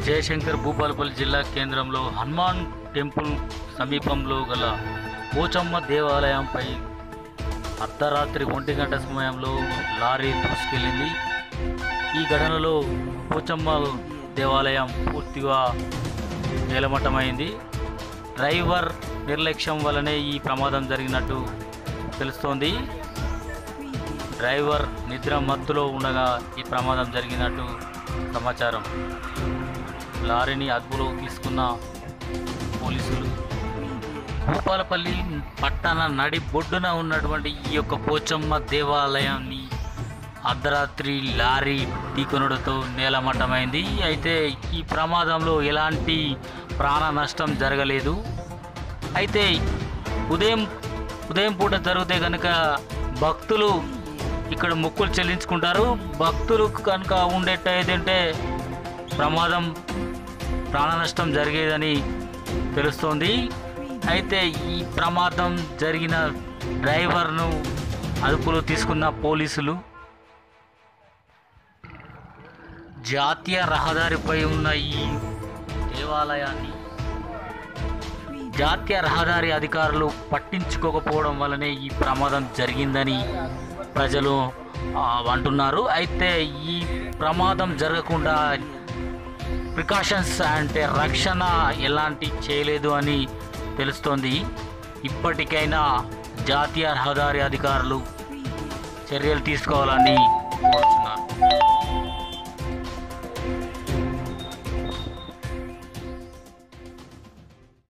జయశంకర్ భూపాలపల్లి జిల్లా కేంద్రంలో హనుమాన్ టెంపుల్ సమీపంలో గల పోచమ్మ దేవాలయంపై అర్ధరాత్రి ఒంటి గంట సమయంలో లారీ దూసుకెళ్ళింది ఈ ఘటనలో పోచమ్మ దేవాలయం పూర్తిగా నేలమట్టమైంది డ్రైవర్ నిర్లక్ష్యం వల్లనే ఈ ప్రమాదం జరిగినట్టు తెలుస్తోంది డ్రైవర్ నిద్ర మత్తులో ఉండగా ఈ ప్రమాదం జరిగినట్టు సమాచారం లారీని అదుపులో తీసుకున్న పోలీసులు భూపాలపల్లి పట్టణ నడి బొడ్డున ఉన్నటువంటి ఈ యొక్క పోచమ్మ దేవాలయాన్ని అర్ధరాత్రి లారీ ఢీకొనడంతో నేలమట్టమైంది అయితే ఈ ప్రమాదంలో ఎలాంటి ప్రాణ నష్టం జరగలేదు అయితే ఉదయం ఉదయం పూట జరిగితే కనుక భక్తులు ఇక్కడ మొక్కులు చెల్లించుకుంటారు భక్తులు కనుక ఉండేటైతే ప్రమాదం ప్రాణ నష్టం జరిగేదని తెలుస్తోంది అయితే ఈ ప్రమాదం జరిగిన డ్రైవర్ను అదుపులో తీసుకున్న పోలీసులు జాతీయ రహదారిపై ఉన్న ఈ దేవాలయాన్ని జాతీయ రహదారి అధికారులు పట్టించుకోకపోవడం వల్లనే ఈ ప్రమాదం జరిగిందని ప్రజలు ఆ, అంటున్నారు అయితే ఈ ప్రమాదం జరగకుండా ప్రికాషన్స్ అంటే రక్షణ ఎలాంటి చేయలేదు అని తెలుస్తోంది ఇప్పటికైనా జాతీయ రహదారి అధికారులు చర్యలు తీసుకోవాలని కోరుతున్నారు